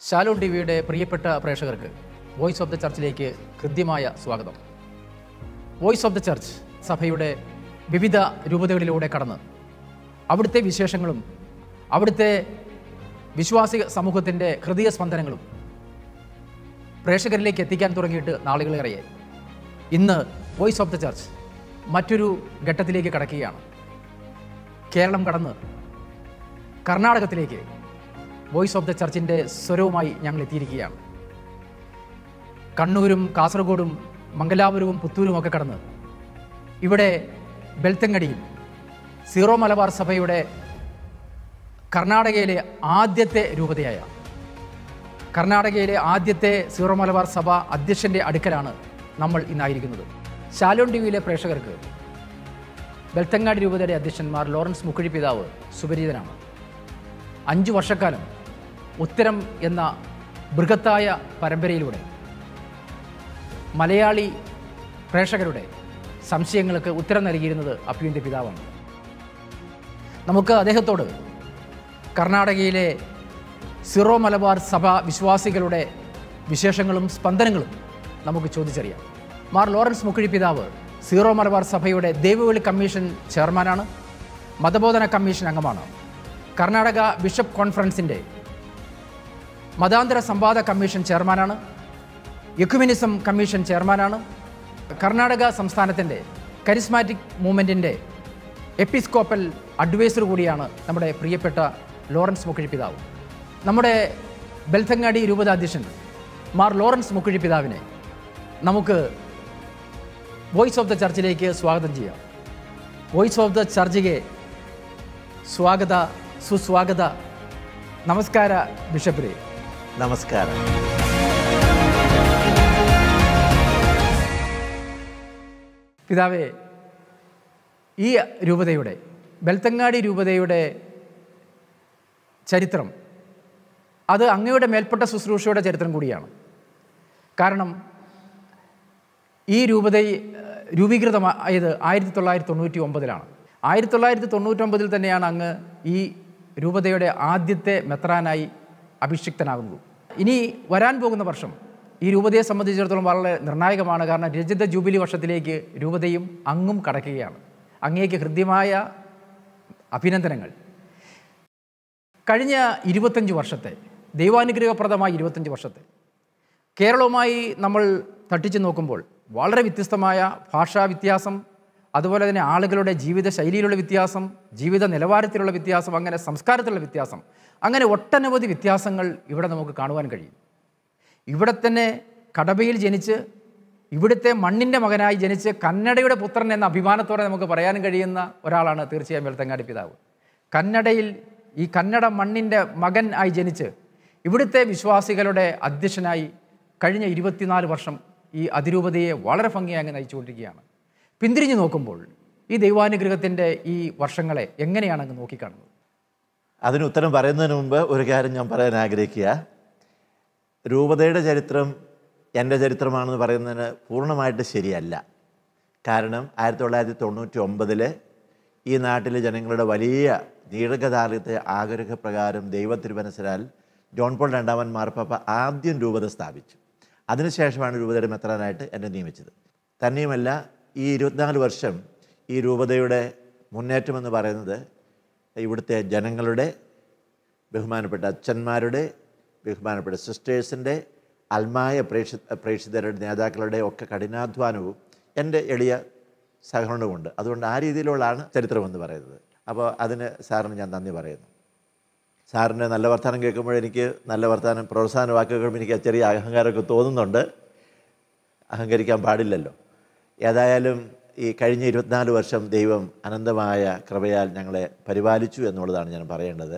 Shalom T വിയുടെ പ്രിയപ്പെട്ട പ്രേക്ഷകർക്ക് വോയിസ് ഓഫ് ദ ചർച്ചിലേക്ക് ഹൃദ്യമായ സ്വാഗതം വോയിസ് ഓഫ് ദ ചർച്ച് സഭയുടെ വിവിധ രൂപതകളിലൂടെ കടന്ന് അവിടുത്തെ വിശേഷങ്ങളും അവിടുത്തെ വിശ്വാസി സമൂഹത്തിൻ്റെ ഹൃദയ സ്പന്ദനങ്ങളും പ്രേക്ഷകരിലേക്ക് എത്തിക്കാൻ തുടങ്ങിയിട്ട് നാളുകളേറെയായി ഇന്ന് വോയിസ് ഓഫ് ദ ചർച്ച് മറ്റൊരു ഘട്ടത്തിലേക്ക് കടക്കുകയാണ് കേരളം കടന്ന് കർണാടകത്തിലേക്ക് വോയിസ് ഓഫ് ദ ചർച്ചിൻ്റെ സ്വരവുമായി ഞങ്ങൾ എത്തിയിരിക്കുകയാണ് കണ്ണൂരും കാസർഗോഡും മംഗലാപുരവും പുത്തൂരും ഒക്കെ കടന്ന് ഇവിടെ ബെൽത്തങ്ങടിയിൽ സീറോ മലബാർ സഭയുടെ കർണാടകയിലെ ആദ്യത്തെ രൂപതയായ കർണാടകയിലെ ആദ്യത്തെ സീറോ മലബാർ സഭ അധ്യക്ഷൻ്റെ അടുക്കലാണ് നമ്മൾ ഇന്നായിരിക്കുന്നത് ശാലോൺ ടി വിയിലെ പ്രേക്ഷകർക്ക് ബെൽത്തങ്ങാടി രൂപതയുടെ അധ്യക്ഷന്മാർ ലോറൻസ് മുക്കുഴി പിതാവ് സുപരിചിതനാണ് അഞ്ചു വർഷക്കാലം ഉത്തരം എന്ന ബൃഹത്തായ പരമ്പരയിലൂടെ മലയാളി പ്രേക്ഷകരുടെ സംശയങ്ങൾക്ക് ഉത്തരം നൽകിയിരുന്നത് അപ്യുവിൻ്റെ പിതാവാണ് നമുക്ക് അദ്ദേഹത്തോട് കർണാടകയിലെ സിറോ മലബാർ സഭ വിശ്വാസികളുടെ വിശേഷങ്ങളും സ്പന്ദനങ്ങളും നമുക്ക് ചോദിച്ചറിയാം മാർ ലോറൻസ് മുക്കുഴി പിതാവ് സീറോ മലബാർ സഭയുടെ ദൈവവിളി കമ്മീഷൻ ചെയർമാനാണ് മതബോധന കമ്മീഷൻ അംഗമാണ് കർണാടക ബിഷപ്പ് കോൺഫറൻസിൻ്റെ മതാന്തര സംവാദ കമ്മീഷൻ ചെയർമാനാണ് യുക്കുമിനിസം കമ്മീഷൻ ചെയർമാനാണ് കർണാടക സംസ്ഥാനത്തിൻ്റെ കരിസ്മാറ്റിക് മൂവ്മെൻറ്റിൻ്റെ എപ്പിസ്കോപ്പൽ അഡ്വൈസർ കൂടിയാണ് നമ്മുടെ പ്രിയപ്പെട്ട ലോറൻസ് മുക്കുഴി പിതാവ് നമ്മുടെ ബെൽത്തങ്ങാടി രൂപതാധ്യക്ഷൻ മാർ ലോറൻസ് മുക്കുഴി പിതാവിനെ നമുക്ക് വോയിസ് ഓഫ് ദ ചർച്ചിലേക്ക് സ്വാഗതം ചെയ്യാം വോയിസ് ഓഫ് ദ ചർച്ചിಗೆ ಸ್ವಾಗತ ಸುಸ್ವಾಗತ ನಮಸ್ಕಾರ ಬಿಷಪ್ರೇ നമസ്കാരം പിതാവേ ഈ രൂപതയുടെ ബെൽത്തങ്ങാടി രൂപതയുടെ ചരിത്രം അത് അങ്ങയുടെ മേൽപ്പെട്ട ശുശ്രൂഷയുടെ ചരിത്രം കൂടിയാണ് കാരണം ഈ രൂപത രൂപീകൃതമായത് ആയിരത്തി തൊള്ളായിരത്തി തൊണ്ണൂറ്റി ഒമ്പതിലാണ് ആയിരത്തി തൊള്ളായിരത്തി തൊണ്ണൂറ്റൊമ്പതിൽ തന്നെയാണ് അങ്ങ് ഈ രൂപതയുടെ ആദ്യത്തെ മെത്രാനായി അഭിഷിക്തനാകുന്നത് ഇനി വരാൻ പോകുന്ന വർഷം ഈ രൂപതയെ സംബന്ധിച്ചിടത്തോളം വളരെ നിർണായകമാണ് കാരണം രജിത ജൂബിലി വർഷത്തിലേക്ക് രൂപതയും അങ്ങും കടക്കുകയാണ് അങ്ങേക്ക് ഹൃദ്യമായ അഭിനന്ദനങ്ങൾ കഴിഞ്ഞ ഇരുപത്തഞ്ച് വർഷത്തെ ദൈവാനുഗ്രഹപ്രദമായ ഇരുപത്തഞ്ച് വർഷത്തെ കേരളവുമായി നമ്മൾ തട്ടിച്ചു നോക്കുമ്പോൾ വളരെ വ്യത്യസ്തമായ ഭാഷാ വ്യത്യാസം അതുപോലെ തന്നെ ആളുകളുടെ ജീവിത ശൈലിയിലുള്ള വ്യത്യാസം ജീവിത നിലവാരത്തിലുള്ള വ്യത്യാസം അങ്ങനെ സംസ്കാരത്തിലുള്ള വ്യത്യാസം അങ്ങനെ ഒട്ടനവധി വ്യത്യാസങ്ങൾ ഇവിടെ നമുക്ക് കാണുവാൻ കഴിയും ഇവിടെ തന്നെ കടബയിൽ ജനിച്ച് ഇവിടുത്തെ മണ്ണിൻ്റെ മകനായി ജനിച്ച് കന്നഡയുടെ പുത്രൻ എന്ന അഭിമാനത്തോടെ നമുക്ക് പറയാനും കഴിയുന്ന ഒരാളാണ് തീർച്ചയായും വെളുത്തങ്ങാടി പിതാവ് കന്നഡയിൽ ഈ കന്നഡ മണ്ണിൻ്റെ മകൻ ആയി ജനിച്ച് ഇവിടുത്തെ വിശ്വാസികളുടെ അധ്യക്ഷനായി കഴിഞ്ഞ ഇരുപത്തിനാല് വർഷം ഈ അതിരൂപതയെ വളരെ ഭംഗിയായി അങ്ങ് നയിച്ചുകൊണ്ടിരിക്കുകയാണ് പിന്തിരിഞ്ഞു നോക്കുമ്പോൾ ഈ ദൈവാനുഗ്രഹത്തിൻ്റെ ഈ വർഷങ്ങളെ എങ്ങനെയാണ് അങ്ങ് നോക്കിക്കാണുന്നത് അതിന് ഉത്തരം പറയുന്നതിന് മുമ്പ് ഒരു കാര്യം ഞാൻ പറയാൻ ആഗ്രഹിക്കുക രൂപതയുടെ ചരിത്രം എൻ്റെ ചരിത്രമാണെന്ന് പറയുന്നതിന് പൂർണ്ണമായിട്ട് ശരിയല്ല കാരണം ആയിരത്തി തൊള്ളായിരത്തി തൊണ്ണൂറ്റി ഒമ്പതിൽ ഈ നാട്ടിലെ ജനങ്ങളുടെ വലിയ ദീർഘകാലത്തെ ആഗ്രഹപ്രകാരം ദൈവത്തിരുവനസരാൽ ജോൺ പോൾ രണ്ടാമൻ മാർപ്പാപ്പ ആദ്യം രൂപത സ്ഥാപിച്ചു അതിനുശേഷമാണ് രൂപതയുടെ മെത്രാനായിട്ട് എന്നെ നിയമിച്ചത് തന്നെയുമല്ല ഈ ഇരുപത്തിനാല് വർഷം ഈ രൂപതയുടെ മുന്നേറ്റമെന്ന് പറയുന്നത് ഇവിടുത്തെ ജനങ്ങളുടെ ബഹുമാനപ്പെട്ട അച്ഛന്മാരുടെ ബഹുമാനപ്പെട്ട സിസ്റ്റേഴ്സിൻ്റെ അൽമായ പ്രേക്ഷ പ്രേക്ഷിതരുടെ നേതാക്കളുടെ ഒക്കെ കഠിനാധ്വാനവും എൻ്റെ എളിയ സഹകരണവുമുണ്ട് അതുകൊണ്ട് ആ രീതിയിലുള്ളതാണ് ചരിത്രമെന്ന് പറയുന്നത് അപ്പോൾ അതിന് സാറിന് ഞാൻ നന്ദി പറയുന്നു സാറിൻ്റെ നല്ല വർത്തമാനം കേൾക്കുമ്പോൾ എനിക്ക് നല്ല വർത്തമാനം പ്രോത്സാഹന വാക്കുകളും എനിക്ക് ചെറിയ അഹങ്കാരമൊക്കെ തോന്നുന്നുണ്ട് അഹങ്കരിക്കാൻ പാടില്ലല്ലോ ഏതായാലും ഈ കഴിഞ്ഞ ഇരുപത്തിനാല് വർഷം ദൈവം അനന്തമായ കൃപയാൽ ഞങ്ങളെ പരിപാലിച്ചു എന്നുള്ളതാണ് ഞാൻ പറയേണ്ടത്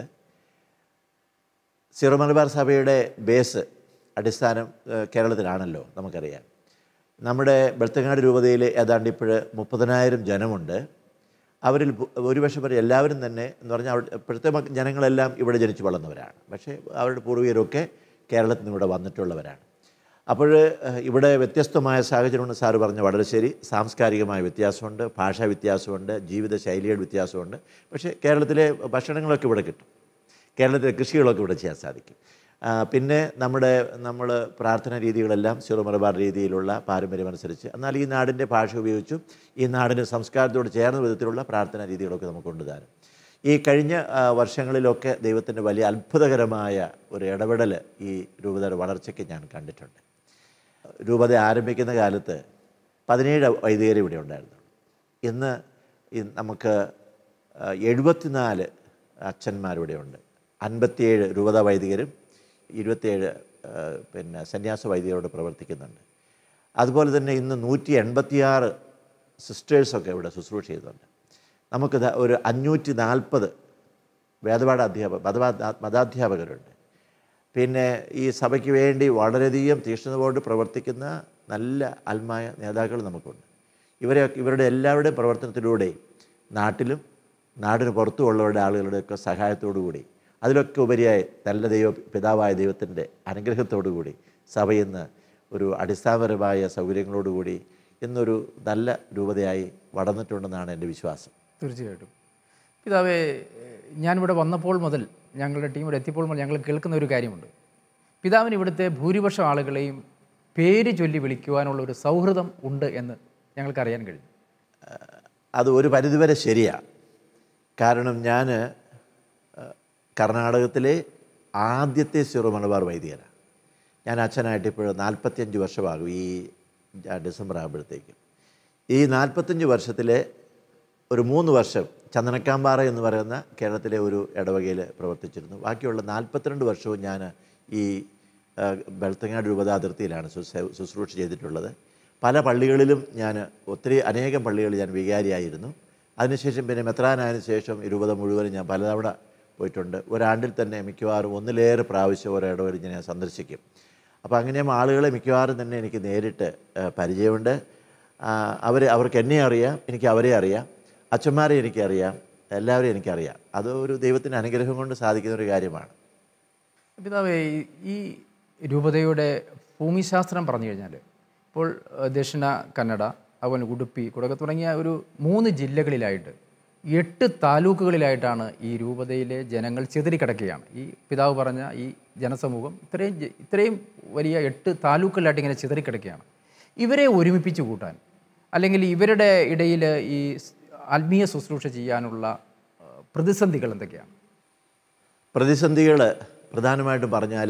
സിറോ മലബാർ സഭയുടെ ബേസ് അടിസ്ഥാനം ഏഹ്, കേരളത്തിലാണല്ലോ നമുക്കറിയാം നമ്മുടെ ബെൽത്തങ്ങാട് രൂപതയിൽ ഏതാണ്ട് ഇപ്പോൾ മുപ്പതിനായിരം ജനമുണ്ട് അവരിൽ ഭൂ- ഭൂരിപക്ഷം പേര് എല്ലാവരും തന്നെ എന്ന് പറഞ്ഞാൽ അവിടെ ഇപ്പോഴത്തെ മക്ക- ജനങ്ങളെല്ലാം ഇവിടെ ജനിച്ചു വളർന്നവരാണ് പക്ഷേ അവരുടെ പൂർവികരൊക്കെ കേരളത്തിൽ നിന്ന് ഇവിടെ വന്നിട്ടുള്ളവരാണ് അപ്പോൾ ഏഹ്, ഇവിടെ വ്യത്യസ്തമായ സാഹചര്യമുണ്ട് സാറ് പറഞ്ഞ വളരെ ശരി സാംസ്കാരികമായ വ്യത്യാസമുണ്ട് ഭാഷാ വ്യത്യാസമുണ്ട് ജീവിത ശൈലിയുടെ വ്യത്യാസമുണ്ട് പക്ഷേ കേരളത്തിലെ ഭക്ഷണങ്ങളൊക്കെ ഇവിടെ കിട്ടും കേരളത്തിലെ കൃഷികളൊക്കെ ഇവിടെ ചെയ്യാൻ സാധിക്കും ആ, പിന്നെ നമ്മുടെ നമ്മൾ പ്രാർത്ഥനാ രീതികളെല്ലാം സിറോ മലബാർ രീതിയിലുള്ള പാരമ്പര്യമനുസരിച്ച് എന്നാൽ ഈ നാടിൻ്റെ ഭാഷ ഉപയോഗിച്ചും ഈ നാടിൻ്റെ സംസ്കാരത്തോട് ചേർന്ന വിധത്തിലുള്ള പ്രാർത്ഥനാ രീതികളൊക്കെ നമുക്ക് കൊണ്ടുതരാം ഈ കഴിഞ്ഞ ആ, വർഷങ്ങളിലൊക്കെ ദൈവത്തിൻ്റെ വലിയ അത്ഭുതകരമായ ഒരു ഇടപെടൽ ഈ രൂപതയുടെ വളർച്ചയ്ക്ക് ഞാൻ കണ്ടിട്ടുണ്ട് രൂപത ആരംഭിക്കുന്ന കാലത്ത് പതിനേഴ് വൈദികർ ഇവിടെ ഉണ്ടായിരുന്നു ഇന്ന് ഈ നമുക്ക് ആ, എഴുപത്തിനാല് അച്ഛന്മാരിവിടെ ഉണ്ട് അൻപത്തിയേഴ് രൂപത വൈദികരും ഇരുപത്തിയേഴ് ആ, പിന്നെ സന്യാസ വൈദികരോട് പ്രവർത്തിക്കുന്നുണ്ട് അതുപോലെ തന്നെ ഇന്ന് നൂറ്റി എൺപത്തിയാറ് സിസ്റ്റേഴ്സൊക്കെ ഇവിടെ ശുശ്രൂഷ ചെയ്യുന്നുണ്ട് നമുക്ക് ദാ ഒരു അഞ്ഞൂറ്റി നാൽപ്പത് വേദപാഠ അധ്യാപക മതപാ മതാധ്യാപകരുണ്ട് പിന്നെ ഈ സഭയ്ക്ക് വേണ്ടി വളരെയധികം തീക്ഷ്ണതയോട് പ്രവർത്തിക്കുന്ന നല്ല ആത്മായ നേതാക്കൾ നമുക്കുണ്ട് ഇവരെ ഇവരുടെ എല്ലാവരുടെയും പ്രവർത്തനത്തിലൂടെ നാട്ടിലും നാടിന് പുറത്തുമുള്ളവരുടെ ആളുകളുടെയൊക്കെ സഹായത്തോടു കൂടി അതിലൊക്കെ ഉപരിയായി നല്ല ദൈവ പിതാവായ ദൈവത്തിൻ്റെ അനുഗ്രഹത്തോടു കൂടി സഭ ഇന്ന് ഒരു അടിസ്ഥാനപരമായ സൗകര്യങ്ങളോടുകൂടി ഇന്നൊരു നല്ല രൂപതയായി വളർന്നിട്ടുണ്ടെന്നാണ് എൻ്റെ വിശ്വാസം തീർച്ചയായിട്ടും പിതാവേ ഞാനിവിടെ വന്നപ്പോൾ മുതൽ ഞങ്ങളുടെ ടീം ഇവിടെ എത്തിയപ്പോൾ മുതൽ ഞങ്ങൾ കേൾക്കുന്ന ഒരു കാര്യമുണ്ട് പിതാവിന് ഇവിടുത്തെ ഭൂരിപക്ഷം ആളുകളെയും പേര് ചൊല്ലി വിളിക്കുവാനുള്ള ഒരു സൗഹൃദം ഉണ്ട് എന്ന് ഞങ്ങൾക്കറിയാൻ കഴിഞ്ഞു അത് ഒരു പരിധിവരെ ശരിയാണ് കാരണം ഞാൻ കർണാടകത്തിലെ ആദ്യത്തെ സിറോ മലബാർ വൈദികനാണ് ഞാൻ അച്ഛനായിട്ട് ഇപ്പോൾ നാൽപ്പത്തിയഞ്ച് വർഷമാകും ഈ ജ- ഡിസംബർ ആകുമ്പോഴത്തേക്കും ഈ നാൽപ്പത്തഞ്ച് വർഷത്തിലെ ഒരു മൂന്ന് വർഷം ചന്ദനക്കാമ്പാറ എന്ന് പറയുന്ന കേരളത്തിലെ ഒരു ഇടവകയിൽ പ്രവർത്തിച്ചിരുന്നു ബാക്കിയുള്ള നാൽപ്പത്തിരണ്ട് വർഷവും ഞാൻ ഈ ആ, ബെൽത്തങ്ങാട് രൂപത അതിർത്തിയിലാണ് ശുശ്രൂ- ശുശ്രൂഷ ചെയ്തിട്ടുള്ളത് പല പള്ളികളിലും ഞാൻ ഒത്തിരി അനേകം പള്ളികളിൽ ഞാൻ വികാരിയായിരുന്നു അതിനുശേഷം പിന്നെ മെത്രാനായതിനു ശേഷം ഈ രൂപത മുഴുവനും ഞാൻ പലതവണ പോയിട്ടുണ്ട് ഒരാണ്ടിൽ തന്നെ മിക്കവാറും ഒന്നിലേറെ പ്രാവശ്യം ഓരോ ഇടവഴി ഞാൻ സന്ദർശിക്കും അപ്പോൾ അങ്ങനെ ആളുകളെ മിക്കവാറും തന്നെ എനിക്ക് നേരിട്ട് ആ, പരിചയമുണ്ട് അവർ അവർക്ക് എന്നെ അറിയാം എനിക്ക് അവരെ അറിയാം അച്ഛന്മാരെ എനിക്കറിയാം എല്ലാവരെയും എനിക്കറിയാം അത് ഒരു ദൈവത്തിൻ്റെ അനുഗ്രഹം കൊണ്ട് സാധിക്കുന്ന ഒരു കാര്യമാണ് പിതാവേ ഈ- ഈ രൂപതയുടെ ഭൂമിശാസ്ത്രം പറഞ്ഞു കഴിഞ്ഞാൽ ഇപ്പോൾ ഏഹ്, ദക്ഷിണ കന്നഡ അതുപോലെ ഉടുപ്പി കുടക തുടങ്ങിയ ഒരു മൂന്ന് ജില്ലകളിലായിട്ട് എട്ട് താലൂക്കുകളിലായിട്ടാണ് ഈ രൂപതയിലെ ജനങ്ങൾ ചിതറിക്കിടക്കുകയാണ് ഈ പിതാവ് പറഞ്ഞ ഈ ജനസമൂഹം ഇത്രയും ജ- ഇത്രയും വലിയ എട്ട് താലൂക്കുകളിലായിട്ട് ഇങ്ങനെ ചിതറിക്കിടക്കുകയാണ് ഇവരെ ഒരുമിപ്പിച്ച് കൂട്ടാൻ അല്ലെങ്കിൽ ഇവരുടെ ഇടയിൽ ഈ സ് ആത്മീയ ശുശ്രൂഷ ചെയ്യാനുള്ള ഏഹ്, പ്രതിസന്ധികൾ എന്തൊക്കെയാണ് പ്രതിസന്ധികൾ പ്രധാനമായിട്ടും പറഞ്ഞാൽ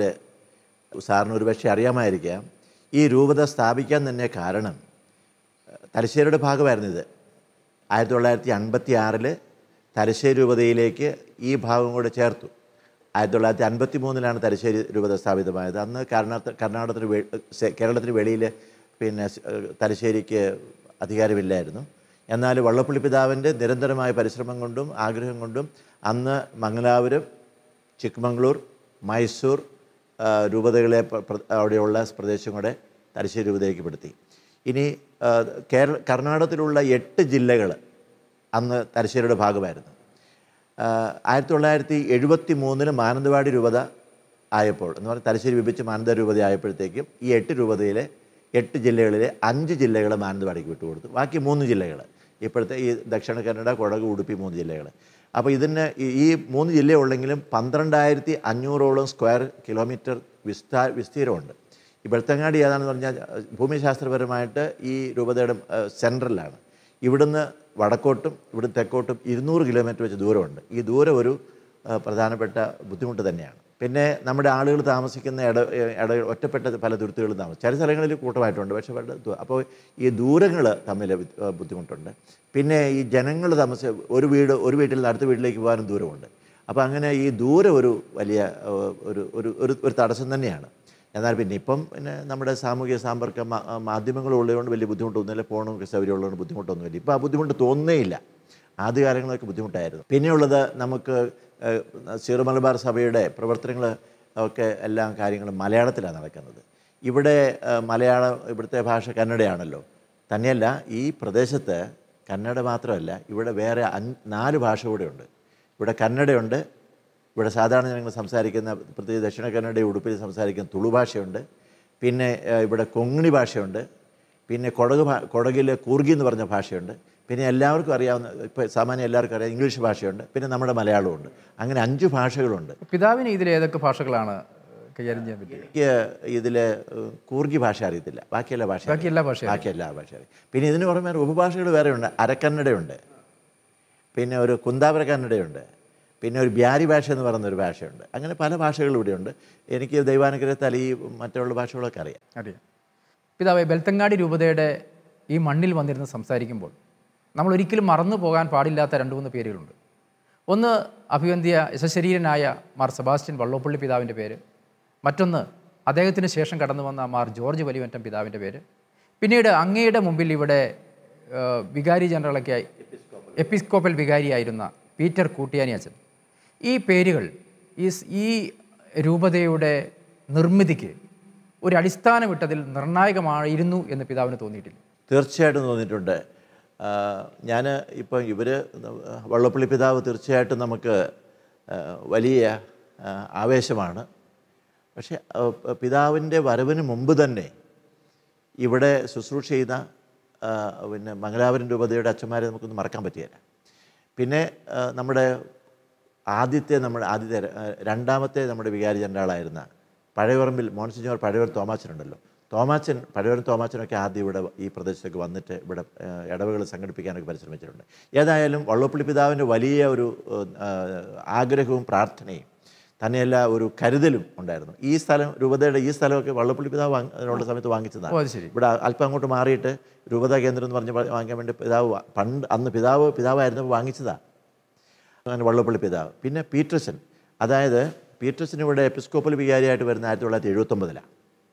സാറിന് ഒരുപക്ഷെ അറിയാമായിരിക്കാം ഈ രൂപത സ്ഥാപിക്കാൻ തന്നെ കാരണം തലശ്ശേരിയുടെ ഭാഗമായിരുന്നു ഇത് ആയിരത്തി തൊള്ളായിരത്തി അൻപത്തി ആറിൽ തലശ്ശേരി രൂപതയിലേക്ക് ഈ ഭാഗം കൂടെ ചേർത്തു ആയിരത്തി തൊള്ളായിരത്തി അൻപത്തി മൂന്നിലാണ് തലശ്ശേരി രൂപത സ്ഥാപിതമായത് അന്ന് കർണാടക കർണാടകത്തിന് വെ സെ- കേരളത്തിന് വെളിയിൽ പിന്നെ സ്- തലശ്ശേരിക്ക് അധികാരമില്ലായിരുന്നു എന്നാൽ വള്ളപ്പള്ളി പിതാവിൻ്റെ നിരന്തരമായ പരിശ്രമം കൊണ്ടും ആഗ്രഹം കൊണ്ടും അന്ന് മംഗലാപുരം ചിക്മംഗ്ലൂർ മൈസൂർ ആ, രൂപതകളെ പ്ര- പ്ര- അവിടെയുള്ള പ്രദേശം കൂടെ തലശ്ശേരി രൂപതയിലേക്ക് പെടുത്തി ഇനി ആ, കേരള കർണാടകത്തിലുള്ള എട്ട് ജില്ലകൾ അന്ന് തലശ്ശേരിയുടെ ഭാഗമായിരുന്നു ആ, ആയിരത്തി തൊള്ളായിരത്തി എഴുപത്തി മൂന്നിന് മാനന്തവാടി രൂപത ആയപ്പോൾ എന്ന് പറഞ്ഞാൽ തലശ്ശേരി വിഭജിച്ച് മാനന്തവാടി രൂപത ആയപ്പോഴത്തേക്കും ഈ എട്ട് രൂപതയിലെ എട്ട് ജില്ലകളിലെ അഞ്ച് ജില്ലകൾ മാനന്തവാടിക്ക് വിട്ടുകൊടുത്തു ബാക്കി മൂന്ന് ജില്ലകൾ ഇപ്പോഴത്തെ ഈ ദക്ഷിണ കന്നഡ കൊടക് ഉടുപ്പി മൂന്ന് ജില്ലകൾ അപ്പോൾ ഇതിന് ഈ- ഈ മൂന്ന് ജില്ലയുള്ളെങ്കിലും പന്ത്രണ്ടായിരത്തി അഞ്ഞൂറോളം സ്ക്വയർ കിലോമീറ്റർ വിസ്താ വിസ്തീരമുണ്ട് ഈ വെളുത്തങ്ങാടി ഏതാണെന്ന് പറഞ്ഞാൽ അഹ് ഭൂമിശാസ്ത്രപരമായിട്ട് ഈ രൂപതയുടെ അഹ് സെൻട്രലാണ് ഇവിടുന്ന് വടക്കോട്ടും ഇവിടുന്ന് തെക്കോട്ടും ഇരുന്നൂറ് കിലോമീറ്റർ വെച്ച് ദൂരമുണ്ട് ഈ ദൂരം ഒരു അഹ് പ്രധാനപ്പെട്ട ബുദ്ധിമുട്ട് തന്നെയാണ് പിന്നെ നമ്മുടെ ആളുകൾ താമസിക്കുന്ന ഇട ഇട ഒറ്റപ്പെട്ട പല തുരുത്തുകളും താമസിക്കും ചില സ്ഥലങ്ങളിൽ കൂട്ടമായിട്ടുണ്ട് പക്ഷേ വളരെ ദൂ- അപ്പോൾ ഈ ദൂരങ്ങൾ തമ്മിൽ വി- അഹ് ബുദ്ധിമുട്ടുണ്ട് പിന്നെ ഈ ജനങ്ങൾ താമസ ഒരു വീട് ഒരു വീട്ടിൽ നിന്ന് അടുത്ത വീട്ടിലേക്ക് പോകാനും ദൂരമുണ്ട് അപ്പോൾ അങ്ങനെ ഈ ദൂരം ഒരു വലിയ അഹ് ഒരു ഒരു ഒരു ഒരു തടസ്സം തന്നെയാണ് എന്നാൽ പിന്നെ ഇപ്പം പിന്നെ നമ്മുടെ സാമൂഹിക സാമ്പർക്ക മാ- മാധ്യമങ്ങൾ ഉള്ളതുകൊണ്ട് വലിയ ബുദ്ധിമുട്ടൊന്നുമില്ല ഫോണും സൗകര്യമുള്ളതുകൊണ്ട് ബുദ്ധിമുട്ടൊന്നുമില്ല ഇപ്പോൾ ആ ബുദ്ധിമുട്ട് തോന്നുന്നേയില്ല ആദ്യകാലങ്ങളൊക്കെ ബുദ്ധിമുട്ടായിരുന്നു പിന്നെയുള്ളത് നമുക്ക് ഏഹ്, സീറോ മലബാർ സഭയുടെ പ്രവർത്തനങ്ങൾ ഒക്കെ എല്ലാ കാര്യങ്ങളും മലയാളത്തിലാണ് നടക്കുന്നത് ഇവിടെ ഏഹ്, മലയാളം ഇവിടുത്തെ ഭാഷ കന്നഡയാണല്ലോ തന്നെയല്ല ഈ പ്രദേശത്ത് കന്നഡ മാത്രമല്ല ഇവിടെ വേറെ അഞ്ച് നാല് ഭാഷ കൂടെയുണ്ട് ഇവിടെ കന്നഡയുണ്ട് ഇവിടെ സാധാരണ ജനങ്ങൾ സംസാരിക്കുന്ന പ്രത്യേകിച്ച് ദക്ഷിണ കന്നഡ ഉടുപ്പിൽ സംസാരിക്കുന്ന തുളു ഭാഷയുണ്ട് പിന്നെ ഏഹ്, ഇവിടെ കൊങ്ങിണി ഭാഷയുണ്ട് പിന്നെ കൊടക് ഭാ കൊടകിൽ കൂർഗി എന്ന് പറഞ്ഞ ഭാഷയുണ്ട് പിന്നെ എല്ലാവർക്കും അറിയാവുന്ന ഇപ്പോൾ സാമാന്യം എല്ലാവർക്കും അറിയാം ഇംഗ്ലീഷ് ഭാഷയുണ്ട് പിന്നെ നമ്മുടെ മലയാളമുണ്ട് അങ്ങനെ അഞ്ച് ഭാഷകളുണ്ട് പിതാവിന് ഇതിൽ ഏതൊക്കെ ഭാഷകളാണ് കൈകാര്യം ചെയ്യാൻ പറ്റുക എനിക്ക് ഇതിൽ കൂർഗി ഭാഷ അറിയത്തില്ല ബാക്കിയെല്ലാ ഭാഷ ബാക്കി എല്ലാ ഭാഷയും ബാക്കി എല്ലാ ഭാഷ അറിയാം പിന്നെ ഇതിന് പുറമെ ഉപഭാഷകൾ വേറെയുണ്ട് അരക്കന്നഡയുണ്ട് പിന്നെ ഒരു കുന്താപര കന്നഡയുണ്ട് പിന്നെ ഒരു ബ്യാരി ഭാഷ എന്ന് പറയുന്ന ഒരു ഭാഷയുണ്ട് അങ്ങനെ പല ഭാഷകളും ഇവിടെയുണ്ട് എനിക്ക് ദൈവാനുഗ്രഹത്താൽ ഈ മറ്റുള്ള ഭാഷകളൊക്കെ അറിയാം അറിയാം പിതാവെ ബെൽത്തങ്ങാടി രൂപതയുടെ ഈ മണ്ണിൽ വന്നിരുന്ന് സംസാരിക്കുമ്പോൾ നമ്മൾ ഒരിക്കലും മറന്നു പോകാൻ പാടില്ലാത്ത രണ്ട് മൂന്ന് പേരുകളുണ്ട് ഒന്ന് അഭിവന്ധ്യ യശശരീരനായ മാർ സെബാസ്റ്റ്യൻ വള്ളോപ്പള്ളി പിതാവിൻ്റെ പേര് മറ്റൊന്ന് അദ്ദേഹത്തിന് ശേഷം കടന്നു വന്ന മാർ ജോർജ് വലിവറ്റം പിതാവിൻ്റെ പേര് പിന്നീട് അങ്ങയുടെ മുമ്പിൽ ഇവിടെ ആ, വികാരി ജനറലൊക്കെ ആയി എപ്പിസ്കോപ്പൽ വികാരിയായിരുന്ന പീറ്റർ കൂട്ടിയാനി അച്ഛൻ ഈ പേരുകൾ ഈ സ്- ഈ രൂപതയുടെ നിർമ്മിതിക്ക് ഒരു അടിസ്ഥാനമിട്ടതിൽ നിർണായകമായിരുന്നു എന്ന് പിതാവിന് തോന്നിയിട്ടില്ല തീർച്ചയായിട്ടും തോന്നിയിട്ടുണ്ട് ഞാൻ ഇപ്പം ഇവർ വള്ളപ്പള്ളി പിതാവ് തീർച്ചയായിട്ടും നമുക്ക് ആ, വലിയ ആ, ആവേശമാണ് പക്ഷേ ആ, പിതാവിൻ്റെ വരവിന് മുമ്പ് തന്നെ ഇവിടെ ശുശ്രൂഷ ചെയ്ത ആ, പിന്നെ മംഗലാപുരം രൂപതയുടെ അച്ഛന്മാരെ നമുക്കൊന്നും മറക്കാൻ പറ്റിയല്ല പിന്നെ ആ, നമ്മുടെ ആദ്യത്തെ നമ്മുടെ ആദ്യത്തെ ര- ആ, രണ്ടാമത്തെ നമ്മുടെ വികാരി ജനറാളായിരുന്ന പഴയപറമ്പിൽ മോൺസിഞ്ഞോർ പഴയവർ തോമാച്ചനുണ്ടല്ലോ തോമാച്ചൻ പഴയവരും തോമാച്ചനൊക്കെ ആദ്യം ഇവിടെ ഈ പ്രദേശത്തേക്ക് വന്നിട്ട് ഇവിടെ ഇടവുകൾ സംഘടിപ്പിക്കാനൊക്കെ പരിശ്രമിച്ചിട്ടുണ്ട് ഏതായാലും വള്ളപ്പള്ളി പിതാവിൻ്റെ വലിയ ഒരു ആ, ആഗ്രഹവും പ്രാർത്ഥനയും തന്നെയല്ല ഒരു കരുതലും ഉണ്ടായിരുന്നു ഈ സ്ഥലം രൂപതയുടെ ഈ സ്ഥലമൊക്കെ വള്ളപ്പള്ളി പിതാവ് വാങ്ങ- അതിനുള്ള സമയത്ത് ഓ വാങ്ങിച്ചതാണ് അത് ശരി ഇവിടെ അല്പം അങ്ങോട്ട് മാറിയിട്ട് രൂപതാ കേന്ദ്രം എന്ന് പറഞ്ഞ് പ- വാങ്ങിക്കാൻ വേണ്ടി പിതാവ് വാ- പണ്ട് അന്ന് പിതാവ് പിതാവായിരുന്നപ്പോൾ വാങ്ങിച്ചതാണ് അങ്ങനെ വള്ളപ്പള്ളി പിതാവ് പിന്നെ പീറ്റർസൺ അതായത് പീറ്റർസൺ ഇവിടെ എപ്പിസ്കോപ്പൽ വികാരിയായിട്ട് വരുന്ന ആയിരത്തി തൊള്ളായിരത്തി എഴുപത്തൊമ്പതിലാണ്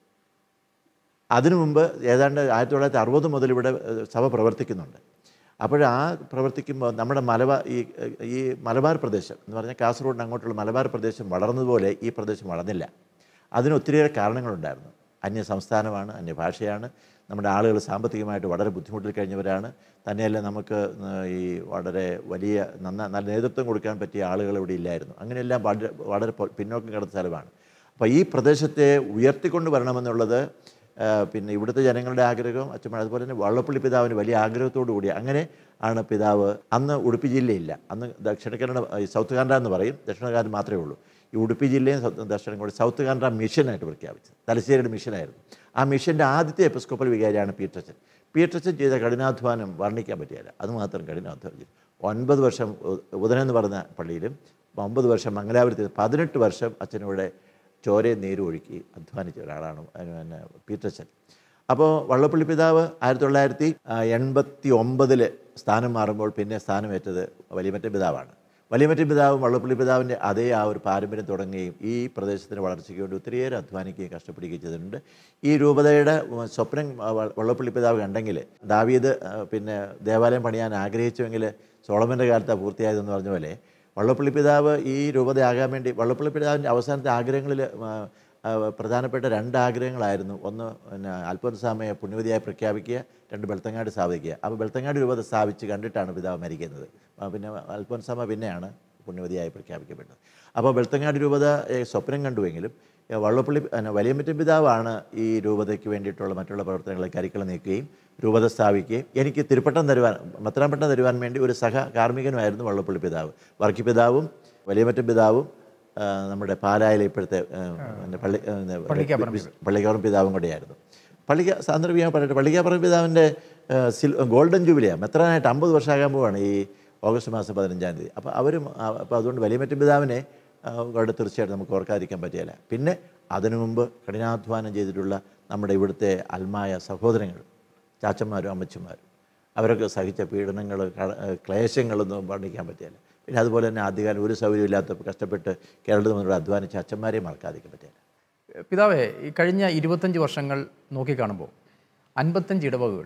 അതിനു മുമ്പ് ഏതാണ്ട് ആയിരത്തി തൊള്ളായിരത്തി അറുപത് മുതൽ ഇവിടെ ഏഹ്, സഭ പ്രവർത്തിക്കുന്നുണ്ട് അപ്പോൾ ആ പ്രവർത്തിക്കുമ്പോൾ നമ്മുടെ മലബാർ ഈ ഈ മലബാർ പ്രദേശം എന്ന് പറഞ്ഞാൽ കാസർഗോഡിന് അങ്ങോട്ടുള്ള മലബാർ പ്രദേശം വളർന്നതുപോലെ ഈ പ്രദേശം വളർന്നില്ല അതിന് ഒത്തിരിയേറെ കാരണങ്ങളുണ്ടായിരുന്നു അന്യ സംസ്ഥാനമാണ് അന്യഭാഷയാണ് നമ്മുടെ ആളുകൾ സാമ്പത്തികമായിട്ട് വളരെ ബുദ്ധിമുട്ടിൽ കഴിഞ്ഞവരാണ് തന്നെയല്ല നമുക്ക് ഏഹ്, ഈ വളരെ വലിയ നന്ന നല്ല നേതൃത്വം കൊടുക്കാൻ പറ്റിയ ആളുകൾ ഇവിടെ ഇല്ലായിരുന്നു അങ്ങനെയെല്ലാം വളരെ വളരെ പൊ- പിന്നോക്കം കിടന്ന സ്ഥലമാണ് അപ്പോൾ ഈ പ്രദേശത്തെ ഉയർത്തിക്കൊണ്ട് വരണമെന്നുള്ളത് ആ, പിന്നെ ഇവിടുത്തെ ജനങ്ങളുടെ ആഗ്രഹം അച്ഛൻ അതുപോലെ തന്നെ വള്ളപ്പള്ളി പിതാവിന് വലിയ ആഗ്രഹത്തോടു കൂടി അങ്ങനെ ആണ് പിതാവ് അന്ന് ഉടുപ്പി ജില്ലയില്ല അന്ന് ദക്ഷിണ കന്നഡ ഈ സൗത്ത് കാനഡ എന്ന് പറയും ദക്ഷിണ കാനഡ മാത്രമേ ഉള്ളൂ ഈ ഉടുപ്പി ജില്ലയും സൗത്ത് ദക്ഷിണ കൂടി സൗത്ത് കാനഡ മിഷനായിട്ട് പ്രഖ്യാപിച്ചത് തലശ്ശേരിയുടെ മിഷനായിരുന്നു ആ മിഷൻ്റെ ആദ്യത്തെ എപ്പിസ്കോപ്പൽ വികാരിയാണ് പീറ്റർച്ചൻ പീറ്റർച്ചൻ ചെയ്ത കഠിനാധ്വാനം വർണ്ണിക്കാൻ പറ്റിയല്ല അതുമാത്രം കഠിനാധ്വാനം ചെയ്തു ഒൻപത് വർഷം ഉ- ഉദനം എന്ന് പറഞ്ഞ പള്ളിയിലും ഒമ്പത് വർഷം മംഗലാപുരത്തിൽ പതിനെട്ട് വർഷം അച്ഛനിവിടെ ചോരയും നീരും ഒഴുക്കി അധ്വാനിച്ച ഒരാളാണ് അതിന് പിന്നെ പീറ്റർസൺ അപ്പോൾ വള്ളപ്പള്ളി പിതാവ് ആയിരത്തി തൊള്ളായിരത്തി എൺപത്തി ഒമ്പതിൽ സ്ഥാനം മാറുമ്പോൾ പിന്നെ സ്ഥാനമേറ്റത് വലിയമറ്റ പിതാവാണ് വലിയമറ്റ പിതാവും വള്ളപ്പള്ളി പിതാവിൻ്റെ അതേ ആ ഒരു പാരമ്പര്യം തുടങ്ങുകയും ഈ പ്രദേശത്തിൻ്റെ വളർച്ചയ്ക്ക് വേണ്ടി ഒത്തിരിയേറെ അധ്വാനിക്കുകയും കഷ്ടപ്പെടുകയും ചെയ്തിട്ടുണ്ട് ഈ രൂപതയുടെ ഉം, സ്വപ്നം ആ, വ- വള്ളപ്പള്ളി പിതാവ് കണ്ടെങ്കിൽ ദാവീദ് ആ, പിന്നെ ദേവാലയം പണിയാൻ ആഗ്രഹിച്ചുവെങ്കിൽ സോളമൻ്റെ കാലത്താണ് പൂർത്തിയായതെന്ന് പറഞ്ഞ പോലെ വള്ളപ്പള്ളി പിതാവ് ഈ രൂപതയാകാൻ വേണ്ടി വള്ളപ്പള്ളി പിതാവിൻ്റെ അവസാനത്തെ ആഗ്രഹങ്ങളിൽ പ്രധാനപ്പെട്ട രണ്ട് ആഗ്രഹങ്ങളായിരുന്നു ഒന്ന് പിന്നെ അൽഫോൻസാമയെ പുണ്യവതിയായി പ്രഖ്യാപിക്കുക രണ്ട് ബെൽത്തങ്ങാട് സ്ഥാപിക്കുക അപ്പോൾ ബെൽത്തങ്ങാട് രൂപത സ്ഥാപിച്ച് കണ്ടിട്ടാണ് പിതാവ് മരിക്കുന്നത് ആ, പിന്നെ അൽഫോൻസാമ പിന്നെയാണ് പുണ്യവതിയായി പ്രഖ്യാപിക്കപ്പെട്ടത് അപ്പോൾ ബെൽത്തങ്ങാട് രൂപത ഏ, സ്വപ്നം കണ്ടുവെങ്കിലും ഏ, വള്ളപ്പള്ളി പിന്നെ വലിയമ്മറ്റം പിതാവാണ് ഈ രൂപതയ്ക്ക് വേണ്ടിയിട്ടുള്ള മറ്റുള്ള പ്രവർത്തനങ്ങളെ കരിക്കള നീക്കുകയും രൂപത സ്ഥാപിക്കുകയും എനിക്ക് തിരുപ്പട്ടം തരുവാൻ മെത്രാൻപട്ടം തരുവാൻ വേണ്ടി ഒരു സഹ കാർമ്മികനുമായിരുന്നു വള്ളപ്പള്ളി പിതാവ് വർക്കി പിതാവും വലിയമറ്റം പിതാവും ആ, നമ്മുടെ പാലായിലെ ഇപ്പോഴത്തെ ആ, പിന്നെ പള്ളി ആ, പിന്നെ പള്ളിക്കാപ്പറമ്പ് പള്ളിക്കാപ്പുറം പിതാവും കൂടെയായിരുന്നു പള്ളിക്ക സാന്ദർഭികം പറഞ്ഞിട്ട് പള്ളിക്കാപ്പുറം പിതാവിൻ്റെ ആ, സിൽ ഗോൾഡൻ ജൂബിലിയാണ് മെത്രാനായിട്ട് അമ്പത് വർഷമാകാൻ പോവാണ് ഈ ഓഗസ്റ്റ് മാസം പതിനഞ്ചാം തീയതി അപ്പോൾ അവരും ആ, അപ്പോൾ അതുകൊണ്ട് വലിയമറ്റം പിതാവിനെ ആ, അവിടെ തീർച്ചയായിട്ടും നമുക്ക് ഓർക്കാതിരിക്കാൻ പറ്റിയല്ല പിന്നെ അതിനു മുമ്പ് കഠിനാധ്വാനം ചെയ്തിട്ടുള്ള നമ്മുടെ ഇവിടുത്തെ അൽമായ സഹോദരങ്ങൾ ചാച്ചന്മാരും അമ്മച്ചിമാരും അവരൊക്കെ സഹിച്ച പീഡനങ്ങൾ ക്ലേശങ്ങളൊന്നും വർണ്ണിക്കാൻ പറ്റിയല്ല പിന്നെ അതുപോലെ തന്നെ ആദ്യകാലം ഒരു സൗകര്യമില്ലാത്ത കഷ്ടപ്പെട്ട് കേരളത്തിൽ മുതൽ അധ്വാനിച്ച അച്ഛന്മാരെ മറക്കാതിരിക്കാൻ പറ്റിയല്ല പിതാവേ ഈ കഴിഞ്ഞ ഇരുപത്തഞ്ച് വർഷങ്ങൾ നോക്കിക്കാണുമ്പോൾ അൻപത്തഞ്ച് ഇടവകകൾ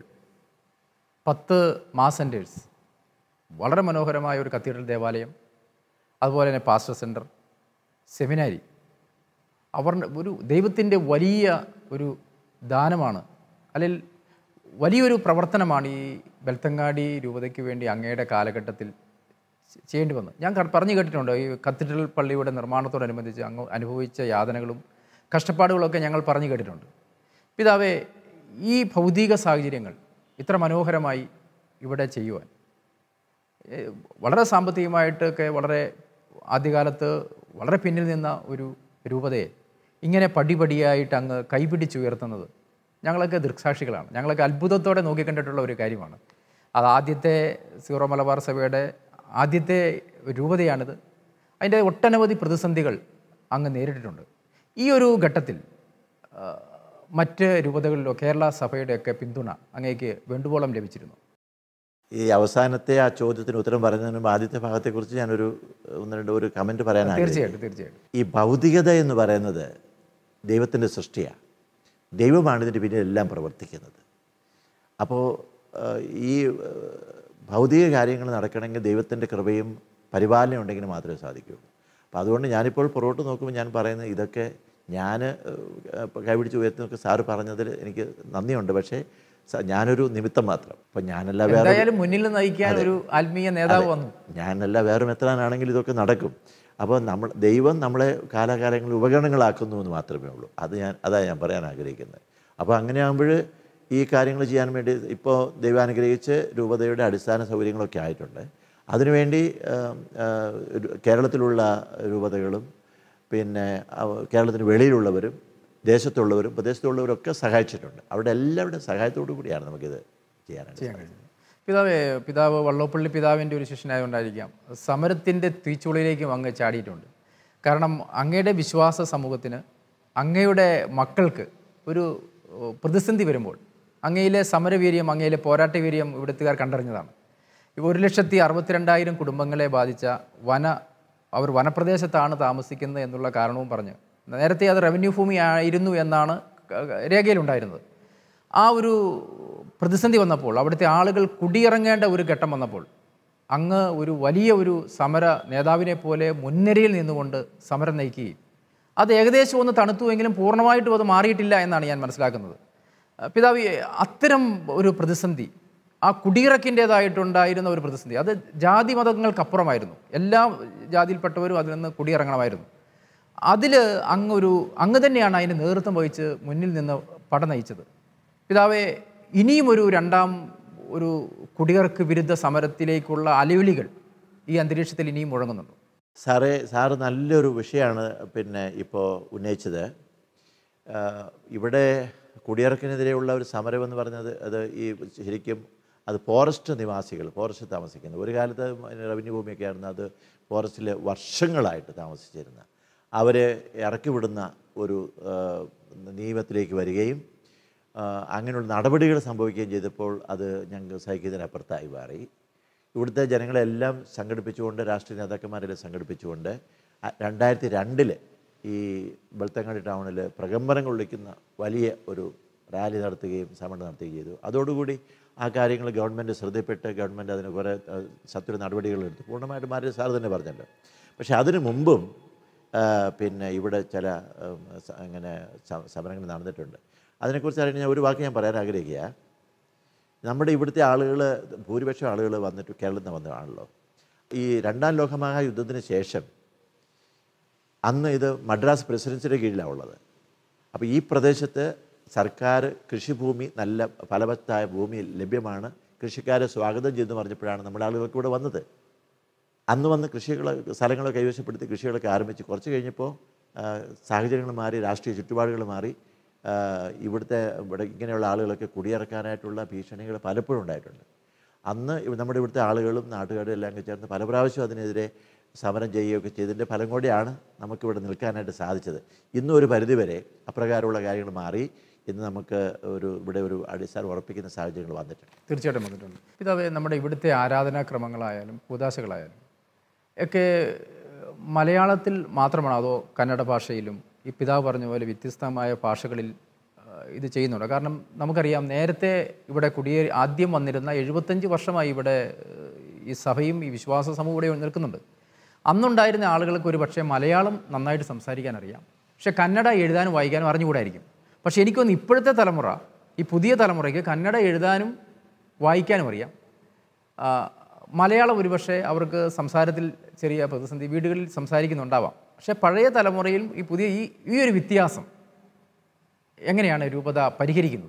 പത്ത് മാസ് സെൻറ്റേഴ്സ് വളരെ മനോഹരമായ ഒരു കത്തീഡ്രൽ ദേവാലയം അതുപോലെ തന്നെ പാസ്റ്റർ സെൻറ്റർ സെമിനാരി അവർ ഒരു ദൈവത്തിൻ്റെ വലിയ ഒരു ദാനമാണ് അല്ലെങ്കിൽ വലിയൊരു പ്രവർത്തനമാണ് ഈ ബെൽത്തങ്ങാടി രൂപതയ്ക്ക് വേണ്ടി അങ്ങയുടെ കാലഘട്ടത്തിൽ ചെ- ചെയ്യേണ്ടി വന്നത് ഞാൻ ക- പറഞ്ഞു കേട്ടിട്ടുണ്ട് ഈ കത്തീഡ്രൽ പള്ളിയുടെ നിർമ്മാണത്തോടനുബന്ധിച്ച് അങ്ങ് അനുഭവിച്ച യാതനകളും കഷ്ടപ്പാടുകളൊക്കെ ഞങ്ങൾ പറഞ്ഞു കേട്ടിട്ടുണ്ട് പിതാവേ ഈ ഭൗതിക സാഹചര്യങ്ങൾ ഇത്ര മനോഹരമായി ഇവിടെ ചെയ്യുവാൻ ഏഹ് വളരെ സാമ്പത്തികമായിട്ടൊക്കെ വളരെ ആദ്യകാലത്ത് വളരെ പിന്നിൽ നിന്ന ഒരു രൂപതയെ ഇങ്ങനെ പടിപടിയായിട്ട് അങ്ങ് കൈപിടിച്ചുയർത്തുന്നത് ഞങ്ങളൊക്കെ ദൃക്സാക്ഷികളാണ് ഞങ്ങളൊക്കെ അത്ഭുതത്തോടെ നോക്കിക്കണ്ടിട്ടുള്ള ഒരു കാര്യമാണ് അത് ആദ്യത്തെ സീറോ മലബാർ സഭയുടെ ആദ്യത്തെ രൂപതയാണിത് അതിൻ്റെ ഒട്ടനവധി പ്രതിസന്ധികൾ അങ്ങ് നേരിട്ടിട്ടുണ്ട് ഈ ഒരു ഘട്ടത്തിൽ ആ, മറ്റ് രൂപതകളിലോ കേരള സഭയുടെയൊക്കെ പിന്തുണ അങ്ങേക്ക് വേണ്ടുവോളം ലഭിച്ചിരുന്നു ഈ അവസാനത്തെ ആ ചോദ്യത്തിന് ഉത്തരം പറയുന്നതിന് മുമ്പ് ആദ്യത്തെ ഭാഗത്തെക്കുറിച്ച് ഞാനൊരു ഒന്ന് രണ്ട് ഒരു കമൻറ്റ് പറയാൻ ആഗ്രഹിക്കുന്നു. തീർച്ചയായിട്ടും തീർച്ചയായിട്ടും ഈ ഭൗതികത എന്ന് പറയുന്നത് ദൈവത്തിൻ്റെ സൃഷ്ടിയാണ് ദൈവമാണ് ഇതിൻ്റെ പിന്നിൽ എല്ലാം പ്രവർത്തിക്കുന്നത് അപ്പോൾ ഏഹ്, ഈ ഏഹ്, ഭൗതിക കാര്യങ്ങൾ നടക്കണമെങ്കിൽ ദൈവത്തിൻ്റെ കൃപയും പരിപാലനം ഉണ്ടെങ്കിൽ മാത്രമേ സാധിക്കുകയുള്ളൂ അപ്പോൾ അതുകൊണ്ട് ഞാനിപ്പോൾ പുറകോട്ട് നോക്കുമ്പോൾ ഞാൻ പറയുന്നത് ഇതൊക്കെ ഞാൻ കൈപിടിച്ച് ഉയർത്തുന്നൊക്കെ സാറ് പറഞ്ഞതിൽ എനിക്ക് നന്ദിയുണ്ട് പക്ഷേ സ- ഞാനൊരു നിമിത്തം മാത്രം അപ്പം ഞാനല്ല വേറെ എന്തായാലും മുന്നിൽ നയിക്കാൻ ഒരു ആത്മീയ നേതാവ് വന്നു ഞാനല്ല വേറെ മെത്രാനാണെങ്കിൽ ഇതൊക്കെ നടക്കും അപ്പോൾ നമ്മൾ ദൈവം നമ്മളെ കാലാകാലങ്ങളിൽ ഉപകരണങ്ങളാക്കുന്നു എന്ന് മാത്രമേ ഉള്ളൂ അത് ഞാൻ അതാണ് ഞാൻ പറയാൻ ആഗ്രഹിക്കുന്നത് അപ്പോൾ അങ്ങനെ ആകുമ്പോൾ ഈ കാര്യങ്ങൾ ചെയ്യാൻ വേണ്ടി ഇപ്പോൾ ദൈവം അനുഗ്രഹിച്ച് രൂപതയുടെ അടിസ്ഥാന സൗകര്യങ്ങളൊക്കെ ആയിട്ടുണ്ട് അതിനുവേണ്ടി ആം, ആ, ഒരു- കേരളത്തിലുള്ള രൂപതകളും പിന്നെ അവ- കേരളത്തിന് വെളിയിലുള്ളവരും ദേശത്തുള്ളവരും പ്രദേശത്തുള്ളവരൊക്കെ സഹായിച്ചിട്ടുണ്ട് അവിടെ എല്ലാവരുടെയും സഹായത്തോടു കൂടിയാണ് നമുക്കിത് ചെയ്യാനായിട്ട് ചെയ്യാൻ കഴിഞ്ഞത് പിതാവ് പിതാവ് വള്ളോപ്പള്ളി പിതാവിൻ്റെ ഒരു ശിഷ്യനായതുകൊണ്ടായിരിക്കാം സമരത്തിൻ്റെ തീച്ചുളിയിലേക്കും അങ്ങ് ചാടിയിട്ടുണ്ട് കാരണം അങ്ങയുടെ വിശ്വാസ സമൂഹത്തിന് അങ്ങയുടെ മക്കൾക്ക് ഒരു ഏഹ്, പ്രതിസന്ധി വരുമ്പോൾ അങ്ങയിലെ സമരവീര്യം അങ്ങയിലെ പോരാട്ടവീര്യം ഇവിടുത്തുകാർ കണ്ടറിഞ്ഞതാണ് ഇപ്പോൾ ഒരു ലക്ഷത്തി അറുപത്തിരണ്ടായിരം കുടുംബങ്ങളെ ബാധിച്ച വന അവർ വനപ്രദേശത്താണ് താമസിക്കുന്നത് എന്നുള്ള കാരണവും പറഞ്ഞ് നേരത്തെ അത് റവന്യൂ ഭൂമി ആയിരുന്നു എന്നാണ് ക- ക- രേഖയിലുണ്ടായിരുന്നത് ആ ഒരു പ്രതിസന്ധി വന്നപ്പോൾ അവിടുത്തെ ആളുകൾ കുടിയിറങ്ങേണ്ട ഒരു ഘട്ടം വന്നപ്പോൾ അങ്ങ് ഒരു വലിയ ഒരു സമര നേതാവിനെ പോലെ മുൻനിരയിൽ നിന്നുകൊണ്ട് സമരം നയിക്കുകയും അത് ഏകദേശം ഒന്ന് തണുത്തുവെങ്കിലും പൂർണ്ണമായിട്ടും അത് മാറിയിട്ടില്ല എന്നാണ് ഞാൻ മനസ്സിലാക്കുന്നത് അഹ് പിതാവ് ഈ അത്തരം ഒരു പ്രതിസന്ധി ആ കുടിയിറക്കിൻ്റേതായിട്ടുണ്ടായിരുന്ന ഒരു പ്രതിസന്ധി അത് ജാതി മതങ്ങൾക്കപ്പുറമായിരുന്നു എല്ലാ ജാതിയിൽപ്പെട്ടവരും അതിൽ നിന്ന് കുടിയിറങ്ങണമായിരുന്നു അതിൽ അങ്ങൊരു അങ്ങ് തന്നെയാണ് അതിന് നേതൃത്വം വഹിച്ച് മുന്നിൽ നിന്ന് പട നയിച്ചത് പിതാവെ ഇനിയും ഒരു രണ്ടാം ഒരു കുടിയർക്ക് വിരുദ്ധ സമരത്തിലേക്കുള്ള അലയൊലികൾ ഈ അന്തരീക്ഷത്തിൽ ഇനിയും മുഴങ്ങുന്നുണ്ട് സാറേ സാറ് നല്ലൊരു വിഷയമാണ് പിന്നെ ഇപ്പോൾ ഉന്നയിച്ചത് ആ, ഇവിടെ കുടിയിറക്കിനെതിരെയുള്ള ഒരു സമരം എന്ന് പറഞ്ഞത് അത് ഈ ശരിക്കും അത് ഫോറസ്റ്റ് നിവാസികൾ ഫോറസ്റ്റ് താമസിക്കുന്നത് ഒരു കാലത്ത് റവന്യൂ ഭൂമിയൊക്കെ ആയിരുന്നു അത് ഫോറസ്റ്റിൽ വർഷങ്ങളായിട്ട് താമസിച്ചിരുന്ന അവരെ ഇറക്കി വിടുന്ന ഒരു ആ, നിയമത്തിലേക്ക് വരികയും ആ, അങ്ങനെയുള്ള നടപടികൾ സംഭവിക്കുകയും ചെയ്തപ്പോൾ അത് ഞങ്ങൾക്ക് സഹിക്കുന്നതിനപ്പുറത്തായി മാറി ഇവിടുത്തെ ജനങ്ങളെല്ലാം സംഘടിപ്പിച്ചുകൊണ്ട് രാഷ്ട്രീയ നേതാക്കന്മാരെല്ലാം സംഘടിപ്പിച്ചുകൊണ്ട് അ- രണ്ടായിരത്തി രണ്ടിൽ ഈ ബെൽത്തങ്ങാടി ടൗണിൽ പ്രകമ്പനം കൊള്ളിക്കുന്ന വലിയ ഒരു റാലി നടത്തുകയും സമരം നടത്തുകയും ചെയ്തു അതോടുകൂടി ആ കാര്യങ്ങൾ ഗവൺമെൻറ് ശ്രദ്ധപ്പെട്ട് ഗവൺമെൻറ് അതിന് കുറേ അഹ്, സത്വര നടപടികളെടുത്തു പൂർണ്ണമായിട്ട് മാറി സാർ തന്നെ പറഞ്ഞല്ലോ പക്ഷേ അതിനു മുമ്പും ആ, പിന്നെ ഇവിടെ ചില ഉം, സ- അങ്ങനെ സ- സമരങ്ങൾ നടന്നിട്ടുണ്ട് അതിനെക്കുറിച്ച് അറിയാൻ ഞാൻ ഒരു വാക്ക് ഞാൻ പറയാൻ ആഗ്രഹിക്കുക നമ്മുടെ ഇവിടുത്തെ ആളുകൾ ഭൂരിപക്ഷം ആളുകൾ വന്നിട്ട് കേരളത്തിൽ നിന്ന് വന്നതാണല്ലോ ഈ രണ്ടാം ലോകമഹായുദ്ധത്തിന് ശേഷം അന്ന് ഇത് മദ്രാസ് പ്രസിഡൻസിയുടെ കീഴിലാണ് ഉള്ളത് അപ്പോൾ ഈ പ്രദേശത്ത് സർക്കാർ കൃഷിഭൂമി നല്ല ഫലവത്തായ ഭൂമി ലഭ്യമാണ് കൃഷിക്കാരെ സ്വാഗതം ചെയ്തു പറഞ്ഞപ്പോഴാണ് നമ്മുടെ ആളുകൾക്ക് ഇവിടെ വന്നത് അന്ന് വന്ന് കൃഷികൾ സ്ഥലങ്ങൾ കൈവശപ്പെടുത്തി കൃഷികളൊക്കെ ആരംഭിച്ച് കുറച്ച് കഴിഞ്ഞപ്പോൾ ആ, സാഹചര്യങ്ങൾ മാറി രാഷ്ട്രീയ ചുറ്റുപാടുകൾ മാറി ആ, ഇവിടുത്തെ ഇവിടെ ഇങ്ങനെയുള്ള ആളുകളൊക്കെ കുടിയിറക്കാനായിട്ടുള്ള ഭീഷണികൾ പലപ്പോഴും ഉണ്ടായിട്ടുണ്ട് അന്ന് ഇവ- നമ്മുടെ ഇവിടുത്തെ ആളുകളും നാട്ടുകാരും എല്ലാം കൂടി ചേർന്ന് പല പ്രാവശ്യം അതിനെതിരെ സമരം ചെയ്യുകയൊക്കെ ചെയ്തതിൻ്റെ ഫലം കൂടിയാണ് നമുക്കിവിടെ നിൽക്കാനായിട്ട് സാധിച്ചത് ഇന്നും ഒരു പരിധിവരെ അപ്രകാരമുള്ള കാര്യങ്ങൾ മാറി ഇന്ന് നമുക്ക് ഒരു ഇവിടെ ഒരു അടിസ്ഥാനം ഉറപ്പിക്കുന്ന സാഹചര്യങ്ങൾ വന്നിട്ടുണ്ട് തീർച്ചയായിട്ടും വന്നിട്ടുണ്ട് പിതാവെ നമ്മുടെ ഇവിടുത്തെ ആരാധനാക്രമങ്ങളായാലും കൂതാശകളായാലും ഒക്കെ മലയാളത്തിൽ മാത്രമാണോ അതോ കന്നഡ ഭാഷയിലും ഈ പിതാവ് പറഞ്ഞ പോലെ വ്യത്യസ്തമായ ഭാഷകളിൽ ആ, ഇത് ചെയ്യുന്നുണ്ട് കാരണം നമുക്കറിയാം നേരത്തെ ഇവിടെ കുടിയേറി ആദ്യം വന്നിരുന്ന എഴുപത്തഞ്ച് വർഷമായി ഇവിടെ ഏഹ്, ഈ സഭയും ഈ വിശ്വാസ സമൂഹം ഇവിടെ നിൽക്കുന്നുണ്ട് അന്നുണ്ടായിരുന്ന ആളുകൾക്ക് ഒരു പക്ഷേ മലയാളം നന്നായിട്ട് സംസാരിക്കാൻ അറിയാം പക്ഷേ കന്നഡ എഴുതാനും വായിക്കാനും അറിഞ്ഞുകൂടായിരിക്കും പക്ഷേ എനിക്കൊന്ന് ഇപ്പോഴത്തെ തലമുറ ഈ പുതിയ തലമുറയ്ക്ക് കന്നഡ എഴുതാനും വായിക്കാനും അറിയാം ആ, മലയാളം ഒരുപക്ഷെ അവർക്ക് സംസാരത്തിൽ ചെറിയ പ്രതിസന്ധി വീടുകളിൽ സംസാരിക്കുന്നുണ്ടാവാം പക്ഷേ പഴയ തലമുറയിൽ ഈ പുതിയ ഈ ഈ ഒരു വ്യത്യാസം എങ്ങനെയാണ് രൂപത പരിഹരിക്കുന്നത്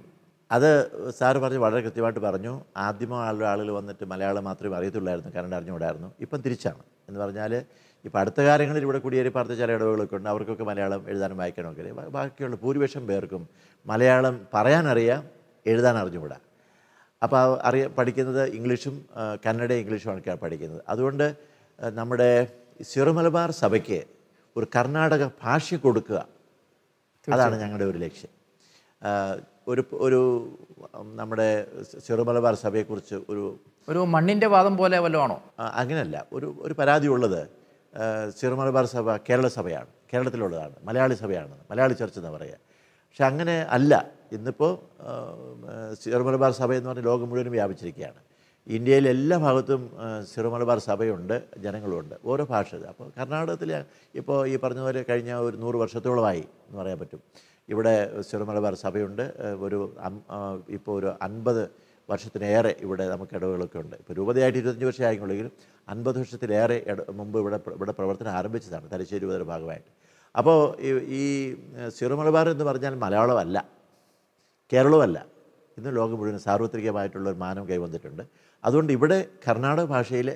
അത് സാറ് പറഞ്ഞ് വളരെ കൃത്യമായിട്ട് പറഞ്ഞു ആദ്യമോ ആളുടെ ആളുകൾ വന്നിട്ട് മലയാളം മാത്രമേ അറിയത്തുള്ളായിരുന്നു കന്നഡ അറിഞ്ഞുകൂടായിരുന്നു ഇപ്പം തിരിച്ചാണ് എന്ന് പറഞ്ഞാൽ ഇപ്പോൾ അടുത്ത കാലങ്ങളിൽ ഇവിടെ കുടിയേറി പാർത്ത ചില ഇടവുകളൊക്കെ ഉണ്ട് അവർക്കൊക്കെ മലയാളം എഴുതാനും വായിക്കാനും ഒക്കെ അറിയാം ബാ- ബാക്കിയുള്ള ഭൂരിപക്ഷം പേർക്കും മലയാളം പറയാനറിയാം എഴുതാൻ അറിഞ്ഞുകൂടാ അപ്പോൾ അറിയ പഠിക്കുന്നത് ഇംഗ്ലീഷും ആ, കന്നഡ ഇംഗ്ലീഷുമാണ് പഠിക്കുന്നത് അതുകൊണ്ട് ആ, നമ്മുടെ സിറുമലബാർ സഭയ്ക്ക് ഒരു കർണാടക ഭാഷ കൊടുക്കുക അതാണ് ഞങ്ങളുടെ ഒരു ലക്ഷ്യം ആ, ഒരു ഒരു ഉം, നമ്മുടെ ചെറുമലബാർ സഭയെക്കുറിച്ച് ഒരു ഒരു മണ്ണിൻ്റെ വാദം പോലെ വല്ലതും ആണോ ആ, അങ്ങനെയല്ല ഒരു ഒരു പരാതി ഉള്ളത് ആ, ചെറുമലബാർ സഭ കേരള സഭയാണ് കേരളത്തിലുള്ളതാണ് മലയാളി സഭയാണ് മലയാളി ചർച്ച് എന്ന് പറയുക പക്ഷെ അങ്ങനെ അല്ല ഇന്നിപ്പോൾ ആ, ചെറുമലബാർ സഭ എന്ന് പറഞ്ഞാൽ ലോകം മുഴുവനും വ്യാപിച്ചിരിക്കുകയാണ് ഇന്ത്യയിലെ എല്ലാ ഭാഗത്തും ആ, ചെറുമലബാർ സഭയുണ്ട് ജനങ്ങളുണ്ട് ഓരോ ഭാഷ അപ്പോൾ കർണാടകത്തിൽ ഇപ്പോൾ ഈ പറഞ്ഞ പോലെ കഴിഞ്ഞ ഒരു നൂറ് വർഷത്തോളമായി എന്ന് പറയാൻ പറ്റും ഇവിടെ ചെറുമലബാർ സഭയുണ്ട് ആ, ഒരു അം- ആ, ഇപ്പോൾ ഒരു അൻപത് വർഷത്തിലേറെ ഇവിടെ നമുക്ക് ഇടവുകളൊക്കെ ഉണ്ട് ഇപ്പോൾ രൂപതയായിട്ട് ഇരുപത്തഞ്ച് വർഷം ആയെങ്കിലും അൻപത് വർഷത്തിലേറെ ഇട മുമ്പ് ഇവിടെ പ്ര- ഇവിടെ പ്രവർത്തനം ആരംഭിച്ചതാണ് തലശ്ശേരി രൂപതയുടെ ഭാഗമായിട്ട് അപ്പോൾ ഈ ഈ സിറുമലബാർ എന്ന് പറഞ്ഞാൽ മലയാളമല്ല കേരളവുമല്ല ഇന്ന് ലോകം മുഴുവൻ സാർവത്രികമായിട്ടുള്ള ഒരു മാനം കൈവന്നിട്ടുണ്ട് അതുകൊണ്ട് ഇവിടെ കർണാടക ഭാഷയിൽ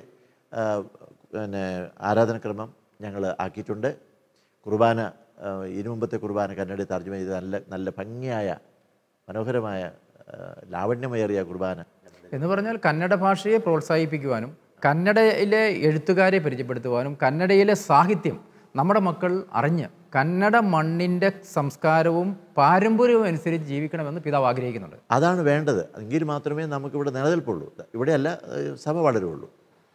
പിന്നെ ആരാധനക്രമം ഞങ്ങൾ ആക്കിയിട്ടുണ്ട് കുർബാന ആ, ഇതിനു മുമ്പത്തെ കുർബാന കന്നഡയിൽ തർജ്ജമ ചെയ്ത് നല്ല നല്ല ഭംഗിയായ മനോഹരമായ ആ, ലാവണ്യമേറിയ കുർബാന എന്ന് പറഞ്ഞാൽ കന്നഡ ഭാഷയെ പ്രോത്സാഹിപ്പിക്കുവാനും കന്നഡയിലെ എഴുത്തുകാരെ പരിചയപ്പെടുത്തുവാനും കന്നഡയിലെ സാഹിത്യം നമ്മുടെ മക്കൾ അറിഞ്ഞ് കന്നഡ മണ്ണിൻ്റെ സംസ്കാരവും പാരമ്പര്യവും അനുസരിച്ച് ജീവിക്കണമെന്ന് പിതാവ് ആഗ്രഹിക്കുന്നുണ്ട് അതാണ് വേണ്ടത് എങ്കിൽ മാത്രമേ നമുക്കിവിടെ നിലനിൽപ്പുള്ളൂ ഇവിടെയല്ല ഏഹ്, സഭ വളരുള്ളൂ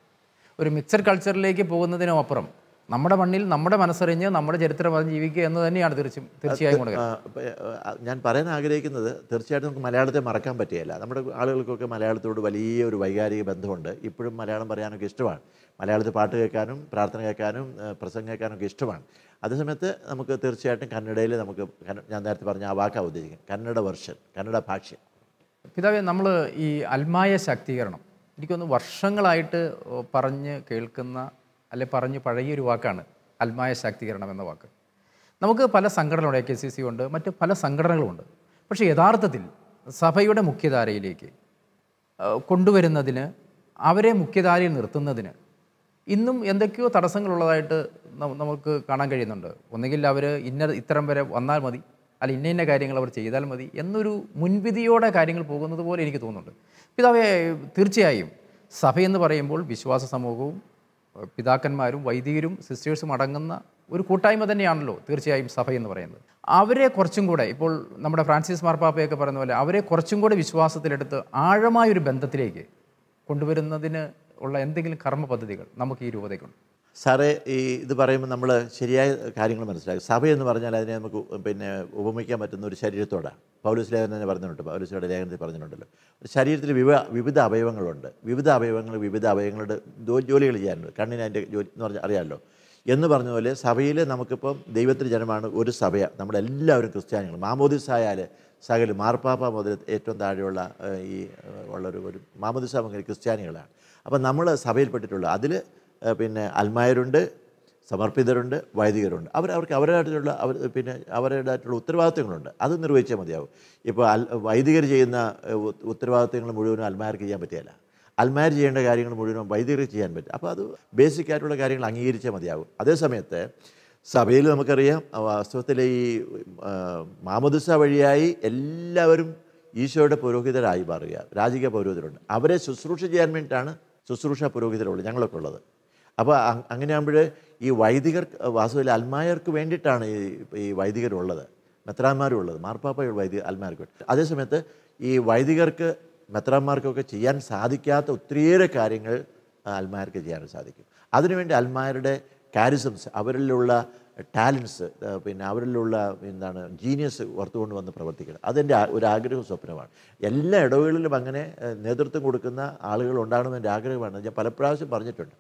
ഒരു മിക്സഡ് കൾച്ചറിലേക്ക് പോകുന്നതിനും അപ്പുറം നമ്മുടെ മണ്ണിൽ നമ്മുടെ മനസ്സറിഞ്ഞ് നമ്മുടെ ചരിത്രം അറിഞ്ഞ് ജീവിക്കുക എന്ന് തന്നെയാണ് തീർച്ചയും തീർച്ചയായും കൊണ്ട് ആ, ഇപ്പൊ, ആ, ഞാൻ പറയാൻ ആഗ്രഹിക്കുന്നത് തീർച്ചയായിട്ടും നമുക്ക് മലയാളത്തെ മറക്കാൻ പറ്റുകയില്ല നമ്മുടെ ആളുകൾക്കൊക്കെ മലയാളത്തോട് വലിയ ഒരു വൈകാരിക ബന്ധമുണ്ട് ഇപ്പോഴും മലയാളം പറയാനൊക്കെ ഇഷ്ടമാണ് മലയാളത്തിൽ പാട്ട് കേൾക്കാനും പ്രാർത്ഥന കേൾക്കാനും ആ, പ്രസംഗം കേൾക്കാനൊക്കെ ഇഷ്ടമാണ് അതേസമയത്ത് നമുക്ക് തീർച്ചയായിട്ടും കന്നഡയിൽ നമുക്ക് കന്ന- ഞാൻ നേരത്തെ പറഞ്ഞ ആ വാക്കാണ് ഉദ്ദേശിക്കുന്നത് കന്നഡ വെർഷൻ കന്നഡ ഭാഷ പിതാവെ നമ്മൾ ഈ അൽമായ ശാക്തീകരണം എനിക്കൊന്ന് വർഷങ്ങളായിട്ട് ഓ, പറഞ്ഞ് കേൾക്കുന്ന അല്ലെ പറഞ്ഞ് പഴകിയൊരു വാക്കാണ് അൽമായ ശാക്തീകരണം എന്ന വാക്ക് നമുക്ക് പല സംഘടനകളുണ്ട് എ കെ സി സി ഉണ്ട് മറ്റ് പല സംഘടനകളുമുണ്ട് പക്ഷേ യഥാർത്ഥത്തിൽ സഭയുടെ മുഖ്യധാരയിലേക്ക് ആ, കൊണ്ടുവരുന്നതിന് അവരെ മുഖ്യധാരയിൽ നിർത്തുന്നതിന് ഇന്നും എന്തൊക്കെയോ തടസ്സങ്ങളുള്ളതായിട്ട് ന- നമുക്ക് കാണാൻ കഴിയുന്നുണ്ട് ഒന്നുകിൽ അവർ ഇന്ന ഇത്തരം വരെ വന്നാൽ മതി അല്ല ഇന്ന ഇന്ന കാര്യങ്ങൾ അവർ ചെയ്താൽ മതി എന്നൊരു മുൻവിധിയോടെ കാര്യങ്ങൾ പോകുന്നത് പോലെ എനിക്ക് തോന്നുന്നുണ്ട് പിതാവെ തീർച്ചയായും സഭയെന്ന് പറയുമ്പോൾ വിശ്വാസ സമൂഹവും ഏഹ് പിതാക്കന്മാരും വൈദികരും സിസ്റ്റേഴ്സും അടങ്ങുന്ന ഒരു കൂട്ടായ്മ തന്നെയാണല്ലോ തീർച്ചയായും സഭ എന്ന് പറയുന്നത് അവരെ കുറച്ചും കൂടെ ഇപ്പോൾ നമ്മുടെ ഫ്രാൻസിസ് മാർപ്പാപ്പയൊക്കെ പറയുന്ന പോലെ അവരെ കുറച്ചും കൂടെ വിശ്വാസത്തിലെടുത്ത് ആഴമായൊരു ബന്ധത്തിലേക്ക് കൊണ്ടുവരുന്നതിന് ഉള്ള എന്തെങ്കിലും കർമ്മ പദ്ധതികൾ നമുക്ക് ഈ രൂപതയ്ക്കുണ്ട് സാറേ ഈ ഇത് പറയുമ്പോൾ നമ്മൾ ശരിയായ കാര്യങ്ങൾ മനസ്സിലാക്കും സഭ എന്ന് പറഞ്ഞാൽ അതിനെ നമുക്ക് പിന്നെ ഉപമിക്കാൻ പറ്റുന്ന ഒരു ശരീരത്തോടാണ് പൗലോസ് ലേഖനം തന്നെ പറഞ്ഞിട്ടുണ്ട് പൗലോസിയുടെ ലേഖനത്തിൽ പറഞ്ഞിട്ടുണ്ടല്ലോ ഒരു ശരീരത്തിൽ വിവ വിവിധ അവയവങ്ങളുണ്ട് വിവിധ അവയവങ്ങൾ വിവിധ അവയവങ്ങളുടെ ദോ- ജോലികൾ ചെയ്യാനുണ്ട് കണ്ണിന് അതിൻ്റെ ജോലി എന്ന് പറഞ്ഞാൽ അറിയാമല്ലോ എന്ന് പറഞ്ഞ പോലെ സഭയിൽ നമുക്കിപ്പം ദൈവത്തിൻ്റെ ജനമാണ് ഒരു സഭയാണ് നമ്മളെല്ലാവരും ക്രിസ്ത്യാനികൾ മാമോദിസായാൽ സകല മാർപ്പാപ്പ മുതൽ ഏറ്റവും താഴെയുള്ള ഏഹ്, ഈ ഏഹ്, ഉള്ളൊരു ഒരു മാമോദിസ മുതൽ ക്രിസ്ത്യാനികളാണ് അപ്പം നമ്മൾ സഭയിൽപ്പെട്ടിട്ടുള്ള അതിൽ പിന്നെ അൽമായരുണ്ട് സമർപ്പിതരുണ്ട് വൈദികരുണ്ട് അവർ അവർക്ക് അവരുടേതായിട്ടുള്ള അവർ പിന്നെ അവരുടേതായിട്ടുള്ള ഉത്തരവാദിത്തങ്ങളുണ്ട് അത് നിർവഹിച്ചാൽ മതിയാവും ഇപ്പോൾ അൽ വൈദികർ ചെയ്യുന്ന ഏഹ്, ഉ- ഉത്തരവാദിത്തങ്ങൾ മുഴുവനും അൽമാർക്ക് ചെയ്യാൻ പറ്റിയല്ല അൽമാർ ചെയ്യേണ്ട കാര്യങ്ങൾ മുഴുവനും വൈദികർക്ക് ചെയ്യാൻ പറ്റും അപ്പോൾ അത് ബേസിക് ആയിട്ടുള്ള കാര്യങ്ങൾ അംഗീകരിച്ചാൽ മതിയാകും അതേസമയത്ത് സഭയിൽ നമുക്കറിയാം ആ, വാസ്തവത്തിൽ ഈ ആ, മാമോദിസ വഴിയായി എല്ലാവരും ഈശോയുടെ പുരോഹിതരായി മാറുക രാജകീയ പൗരോഹിതരുണ്ട് അവരെ ശുശ്രൂഷ ചെയ്യാൻ വേണ്ടിയിട്ടാണ് ശുശ്രൂഷ പുരോഹിതരുള്ളത് ഞങ്ങളൊക്കെ ഉള്ളത് അപ്പോൾ അ- അങ്ങനെയാകുമ്പോൾ ഈ വൈദികർ വാസ്തവത്തിൽ അൽമായർക്ക് വേണ്ടിയിട്ടാണ് ഈ ഈ വൈദികരുള്ളത് മെത്രാന്മാരും ഉള്ളത് മാർപ്പാപ്പയുള്ള വൈദിക അൽമാർക്ക് വേണ്ടി അതേസമയത്ത് ഈ വൈദികർക്ക് മെത്രാന്മാർക്കൊക്കെ ചെയ്യാൻ സാധിക്കാത്ത ഒത്തിരിയേറെ കാര്യങ്ങൾ ആ, അൽമാർക്ക് ചെയ്യാൻ സാധിക്കും അതിനുവേണ്ടി അൽമാരുടെ കാരിസംസ് അവരിലുള്ള ടാലൻസ് പിന്നെ അവരിലുള്ള എന്താണ് ജീനിയസ് ഓർത്തുകൊണ്ട് വന്ന് പ്രവർത്തിക്കണം അതെൻ്റെ ആ- ഒരു ആഗ്രഹവും സ്വപ്നമാണ് എല്ലാ ഇടവുകളിലും അങ്ങനെ ഏഹ്, നേതൃത്വം കൊടുക്കുന്ന ആളുകൾ ഉണ്ടാകണമെന്ന് എൻ്റെ ആഗ്രഹമാണ് ഞാൻ പല പ്രാവശ്യം പറഞ്ഞിട്ടുണ്ട്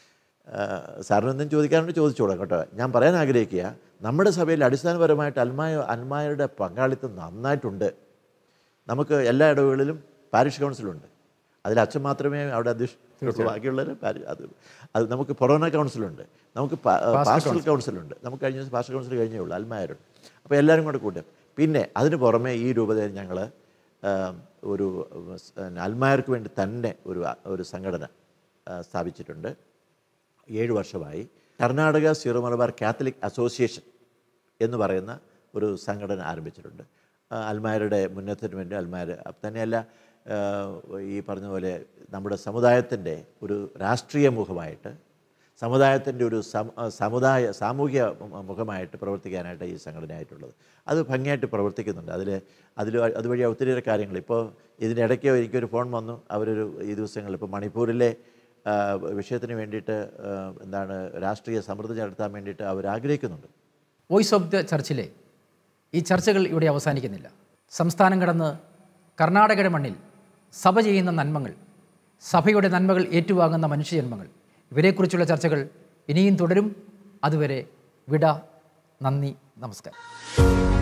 സാറിന് എന്തും ചോദിക്കാനുണ്ട് ചോദിച്ചോളാം കേട്ടോ ഞാൻ പറയാൻ ആഗ്രഹിക്കുക നമ്മുടെ സഭയിൽ അടിസ്ഥാനപരമായിട്ട് അൽമായ അൽമായരുടെ പങ്കാളിത്തം നന്നായിട്ടുണ്ട് നമുക്ക് എല്ലാ ഇടവുകളിലും പാരിഷ് കൗൺസിലുണ്ട് അതിൽ അച്ഛൻ മാത്രമേ അവിടെ അധ്യക്ഷ ബാക്കിയുള്ളവർ പാരി- അത് അത് നമുക്ക് ഫൊറോന കൗൺസിലുണ്ട് നമുക്ക് പാസ്റ്റൽ കൗൺസിലുണ്ട് നമുക്ക് കഴിഞ്ഞ ദിവസം പാസ്റ്റൽ കൗൺസിൽ കഴിഞ്ഞേ ഉള്ളൂ അൽമായരുണ്ട് അപ്പോൾ എല്ലാവരും കൂടെ കൂട്ടും പിന്നെ അതിന് പുറമെ ഈ രൂപതയിൽ ഞങ്ങൾ ആ, ഒരു സ്- അൽമായർക്ക് വേണ്ടി തന്നെ ഒരു ഒരു സംഘടന ആ, സ്ഥാപിച്ചിട്ടുണ്ട് ഏഴ് വർഷമായി Karnataka Syro Malabar Catholic association എന്ന് പറയുന്ന ഒരു സംഘടന ആരംഭിച്ചിട്ടുണ്ട് ആ, അൽമായരുടെ മുന്നേറ്റത്തിന് വേണ്ടി അൽമായർ തന്നെയല്ല ആ, ഈ പറഞ്ഞ പോലെ നമ്മുടെ സമുദായത്തിൻ്റെ ഒരു രാഷ്ട്രീയ മുഖമായിട്ട് സമുദായത്തിൻ്റെ ഒരു സം- ആ, സമുദായ സാമൂഹിക മു- മുഖമായിട്ട് പ്രവർത്തിക്കാനായിട്ട് ഈ സംഘടനയായിട്ടുള്ളത് അത് ഭംഗിയായിട്ട് പ്രവർത്തിക്കുന്നുണ്ട് അതിൽ അതിൽ അതുവഴി ഒത്തിരിയേറെ കാര്യങ്ങൾ ഇപ്പോൾ ഇതിൻ്റെ ഇടയ്ക്ക് എനിക്കൊരു ഫോൺ വന്നു അവരൊരു ഈ ദിവസങ്ങളിൽ ഇപ്പോൾ മണിപ്പൂരിലെ ആ, വിഷയത്തിന് വേണ്ടിയിട്ട് ആ, എന്താണ് രാഷ്ട്രീയ സമൃദ്ധി നടത്താൻ വേണ്ടിയിട്ട് അവർ ആഗ്രഹിക്കുന്നുണ്ട് വോയിസ് ഓഫ് ദ ചർച്ചിലെ ഈ ചർച്ചകൾ ഇവിടെ അവസാനിക്കുന്നില്ല സംസ്ഥാനം കടന്ന് കർണാടകയുടെ മണ്ണിൽ സഭ ചെയ്യുന്ന നന്മകൾ സഭയുടെ നന്മകൾ ഏറ്റുവാങ്ങുന്ന മനുഷ്യജന്മങ്ങൾ ഇവരെക്കുറിച്ചുള്ള ചർച്ചകൾ ഇനിയും തുടരും അതുവരെ വിട നന്ദി നമസ്കാരം